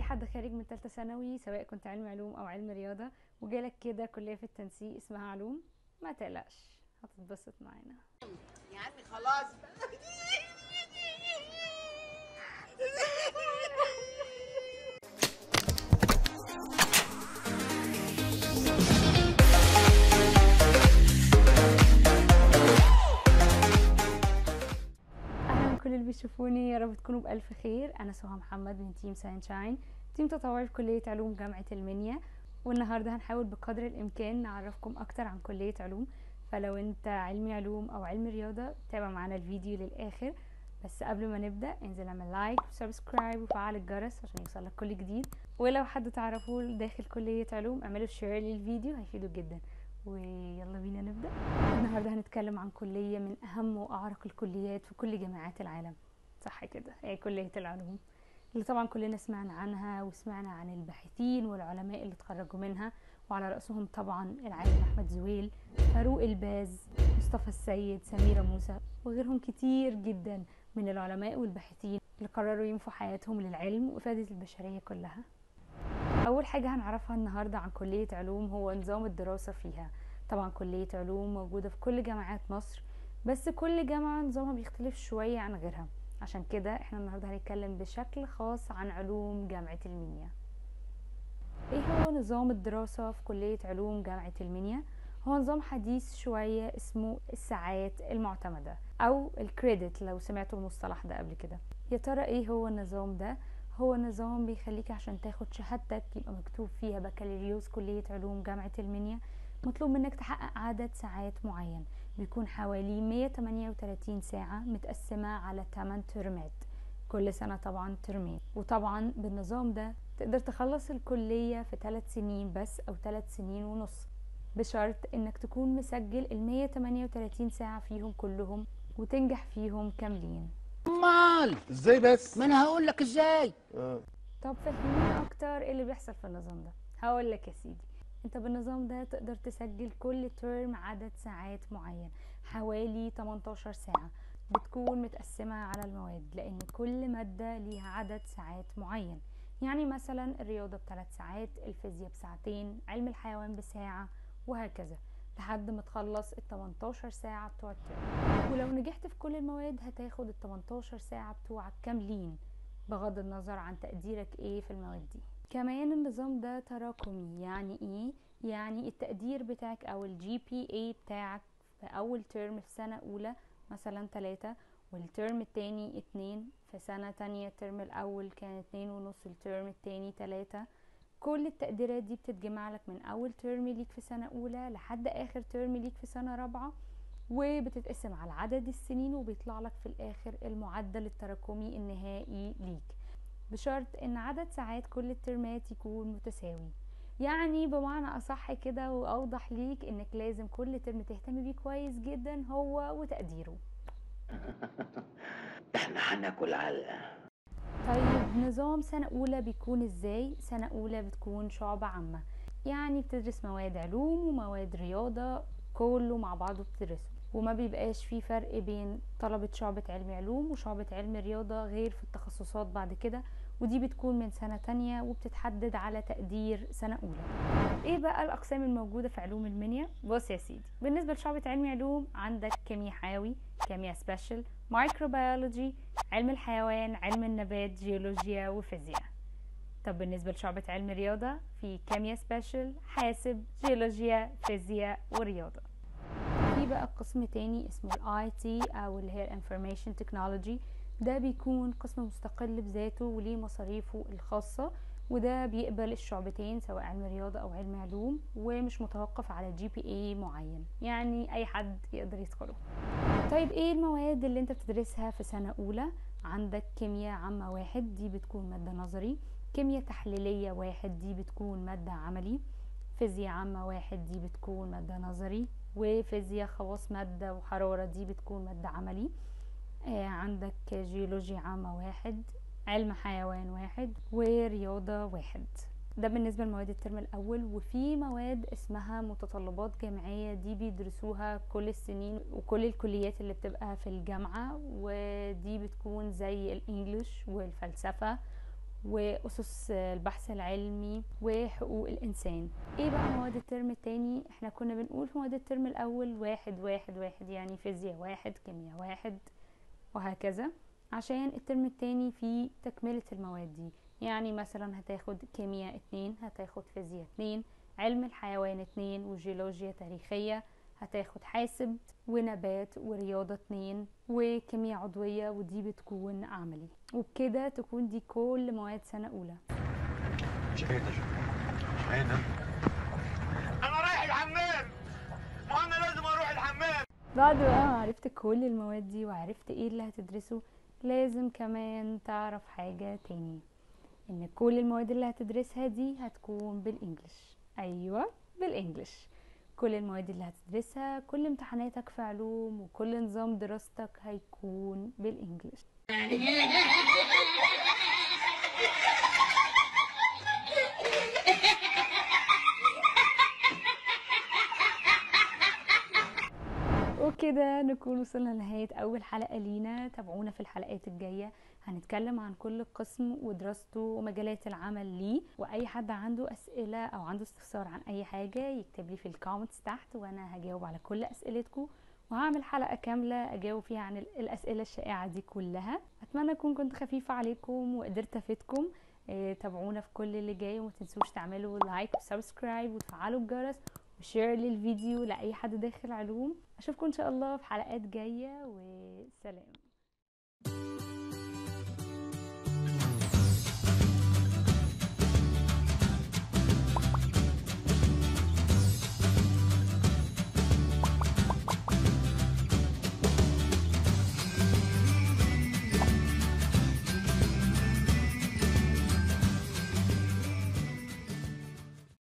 حد خارج من ثالثه ثانوي سواء كنت علم علوم او علم رياضه وجالك كده كليه في التنسيق اسمها علوم ما تقلقش هتتبسط معانا يا عمي خلاص اهلا كل اللي بيشوفوني يا رب تكونوا بالف خير انا سهى محمد من تيم ساينشاين تيم تطوعي في كليه علوم جامعه المنيا والنهارده هنحاول بقدر الامكان نعرفكم اكتر عن كليه علوم فلو انت علمي علوم او علم رياضه تابع معانا الفيديو للاخر بس قبل ما نبدا انزل اعمل لايك وسبسكرايب وفعل الجرس عشان يوصلك كل جديد ولو حد تعرفه داخل كليه علوم اعملوا شير للفيديو هيفيده جدا ويلا بينا نبدا النهارده هنتكلم عن كليه من اهم واعرق الكليات في كل جامعات العالم صح كده هي كليه العلوم اللي طبعا كلنا سمعنا عنها وسمعنا عن الباحثين والعلماء اللي اتخرجوا منها وعلى رأسهم طبعا العالم أحمد زويل فاروق الباز مصطفى السيد سميرة موسى وغيرهم كتير جدا من العلماء والباحثين اللي قرروا ينفوا حياتهم للعلم وإفادة البشرية كلها أول حاجة هنعرفها النهاردة عن كلية علوم هو نظام الدراسة فيها طبعا كلية علوم موجودة في كل جامعات مصر بس كل جامعة نظامها بيختلف شوية عن غيرها عشان كده احنا النهاردة هنتكلم بشكل خاص عن علوم جامعة المنيا ايه هو نظام الدراسة في كلية علوم جامعة المنيا هو نظام حديث شوية اسمه الساعات المعتمدة او الكريدت لو سمعتوا المصطلح ده قبل كده يا ترى ايه هو النظام ده هو نظام بيخليك عشان تاخد شهادتك يبقى مكتوب فيها بكالوريوس كلية علوم جامعة المنيا مطلوب منك تحقق عدد ساعات معين بيكون حوالي 138 ساعة متقسمة على 8 ترمات كل سنة طبعا ترمين وطبعا بالنظام ده تقدر تخلص الكلية في 3 سنين بس أو 3 سنين ونص بشرط انك تكون مسجل ال 138 ساعة فيهم كلهم وتنجح فيهم كاملين امال ازاي بس ما انا هقول لك ازاي آه. طب فهمني اكتر ايه اللي بيحصل في النظام ده هقول لك يا سيدي انت بالنظام ده تقدر تسجل كل ترم عدد ساعات معين حوالي 18 ساعة بتكون متقسمة على المواد لان كل مادة ليها عدد ساعات معين يعني مثلا الرياضة بثلاث ساعات الفيزياء بساعتين علم الحيوان بساعة وهكذا لحد ما تخلص ال 18 ساعة بتوع الترم ولو نجحت في كل المواد هتاخد ال 18 ساعة بتوعك كاملين بغض النظر عن تقديرك ايه في المواد دي كمان النظام ده تراكمي يعني ايه يعني التقدير بتاعك او الجي بي اي بتاعك في اول ترم في سنة اولى مثلا تلاتة والترم التاني اتنين في سنة تانية الترم الاول كان اتنين ونص الترم التاني تلاتة كل التقديرات دي بتتجمع لك من اول ترم ليك في سنة اولى لحد اخر ترم ليك في سنة رابعة وبتتقسم على عدد السنين وبيطلع لك في الاخر المعدل التراكمي النهائي ليك بشرط ان عدد ساعات كل الترمات يكون متساوي يعني بمعنى اصح كده واوضح ليك انك لازم كل ترم تهتم بيه كويس جدا هو وتقديره احنا هناكل علقه طيب نظام سنة أولى بيكون ازاي؟ سنة أولى بتكون شعبة عامة يعني بتدرس مواد علوم ومواد رياضة كله مع بعضه بتدرسه وما بيبقاش في فرق بين طلبة شعبة علم علوم وشعبة علم رياضة غير في التخصصات بعد كده ودي بتكون من سنة تانية وبتتحدد على تقدير سنة أولى ايه بقى الأقسام الموجودة في علوم المنيا؟ بص يا سيدي بالنسبة لشعبة علم علوم عندك كيمياء حيوي كيمياء سبيشال مايكروبيولوجي علم الحيوان علم النبات جيولوجيا وفيزياء طب بالنسبة لشعبة علم رياضة في كيمياء سبيشال حاسب جيولوجيا فيزياء ورياضة في بقى قسم تاني اسمه الاي تي او اللي هي الانفورميشن تكنولوجي ده بيكون قسم مستقل بذاته وليه مصاريفه الخاصة وده بيقبل الشعبتين سواء علم رياضة او علم علوم ومش متوقف على جي بي اي معين يعني اي حد يقدر يدخله طيب ايه المواد اللي انت بتدرسها في سنة اولى عندك كيمياء عامة واحد دي بتكون مادة نظري كيمياء تحليلية واحد دي بتكون مادة عملي فيزياء عامة واحد دي بتكون مادة نظري وفيزياء خواص مادة وحرارة دي بتكون مادة عملي آه عندك جيولوجيا عامة واحد علم حيوان واحد ورياضة واحد ده بالنسبة لمواد الترم الأول وفي مواد اسمها متطلبات جامعية دي بيدرسوها كل السنين وكل الكليات اللي بتبقى في الجامعة ودي بتكون زي الإنجليش والفلسفة وأسس البحث العلمي وحقوق الإنسان ايه بقى مواد الترم التاني احنا كنا بنقول في مواد الترم الأول واحد واحد واحد يعني فيزياء واحد كيمياء واحد وهكذا عشان الترم التاني فيه تكملة المواد دي يعني مثلا هتاخد كيمياء اتنين هتاخد فيزياء اتنين علم الحيوان اتنين وجيولوجيا تاريخية هتاخد حاسب ونبات ورياضة اتنين وكيمياء عضوية ودي بتكون عملي وبكده تكون دي كل مواد سنة أولى شهيدة شهيدة انا رايح الحمام ما انا لازم اروح الحمام بعد بقى ما عرفت كل المواد دي وعرفت ايه اللي هتدرسه لازم كمان تعرف حاجة تاني ان كل المواد اللي هتدرسها دي هتكون بالانجلش ايوه بالانجلش كل المواد اللي هتدرسها كل امتحاناتك في علوم وكل نظام دراستك هيكون بالانجلش وكده نكون وصلنا لنهاية أول حلقة لينا تابعونا في الحلقات الجاية هنتكلم عن كل قسم ودراسته ومجالات العمل ليه وأي حد عنده أسئلة أو عنده استفسار عن أي حاجة يكتب لي في الكومنتس تحت وأنا هجاوب على كل أسئلتكم وهعمل حلقة كاملة أجاوب فيها عن ال- الأسئلة الشائعة دي كلها أتمنى أكون كنت خفيفة عليكم وقدرت أفيدكم إيه، تابعونا في كل اللي جاي وما تنسوش تعملوا لايك وسبسكرايب وتفعلوا الجرس وشير للفيديو لأي حد داخل علوم أشوفكم إن شاء الله في حلقات جاية وسلام